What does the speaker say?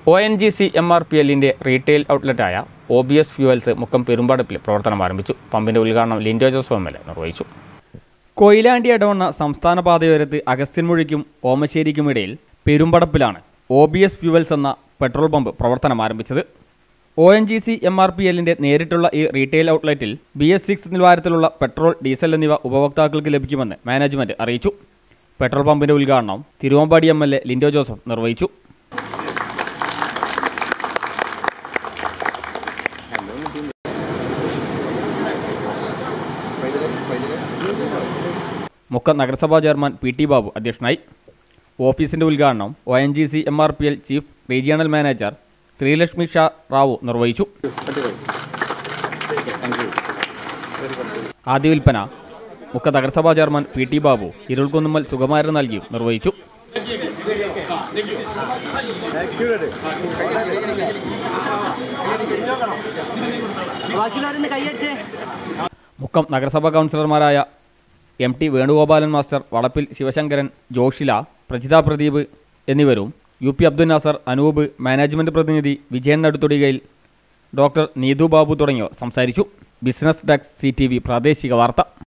O N G C M R P എല്ലിൻ്റെ retail ഔട്ട്ലെറ്റായ O B S fuels Mukkam പെരുമ്പാടപ്പിൽ പ്രവർത്തനം ആരംഭിച്ചു പമ്പിന്റെ ഉദ്ഘാടനം Lindo Joseph M L A നിർവഹിച്ചു കൊയിലാണ്ടി ഇടവണ്ണ സംസ്ഥാന പാതയോരത്ത് അഗസ്ത്യൻമൊഴിക്കും ഓമശ്ശേരിക്കുമിടയിൽ പെരുമ്പടപ്പിലാണ് ഒ ബി എസ് ഫ്യൂവൽസ് എന്ന പെട്രോൾ പമ്പ് പ്രവർത്തനം ആരംഭിച്ചത് O N G C M R P എല്ലിന്റെ നേരിട്ടുള്ള ഈ റീറ്റെയിൽ ഔട്ട്ലെറ്റിൽ ബി എസ് സിക്സ് നിലവാരത്തിലുള്ള പെട്രോൾ ഡീസൽ എന്നിവ ഉപഭോക്താക്കൾക്ക് ലഭിക്കുമെന്ന് മാനേജ്മെന്റ് അറിയിച്ചു പെട്രോൾ പമ്പിന്റെ ഉദ്ഘാടനം Thiruvambady M L A Lindo Joseph നിർവഹിച്ചു മുക്കം നഗരസഭാ ചെയർമാൻ പി ടി ബാബു അധ്യക്ഷനായി ഓഫീസിന്റെ ഉദ്ഘാടനം O N G C M R P L chief regional manager Sreelakshmi Shah Rao നിർവഹിച്ചു ആദ്യ വിൽപ്പന മുക്ക നഗരസഭാ chairman P T Babu Irulkunnummal Sukumaran നൽകിയും നിർവഹിച്ചു ബാക്കിയുള്ളവരൊന്ന് കൈയടിച്ചേ മുക്കം നഗരസഭാ കൗൺസിലർമാരായ എം ടി വേണുഗോപാലൻ മാസ്റ്റർ വളപ്പിൽ ശിവശങ്കരൻ ജോഷില പ്രജിത പ്രദീപ് എന്നിവരും U P Abdul Nasar Anoop management പ്രതിനിധി വിജയൻ നടുത്തൊടികയിൽ ഡോക്ടർ നീതു ബാബു തുടങ്ങിയവർ സംസാരിച്ചു ബിസിനസ് ഡെസ്ക് സി പ്രാദേശിക വാർത്ത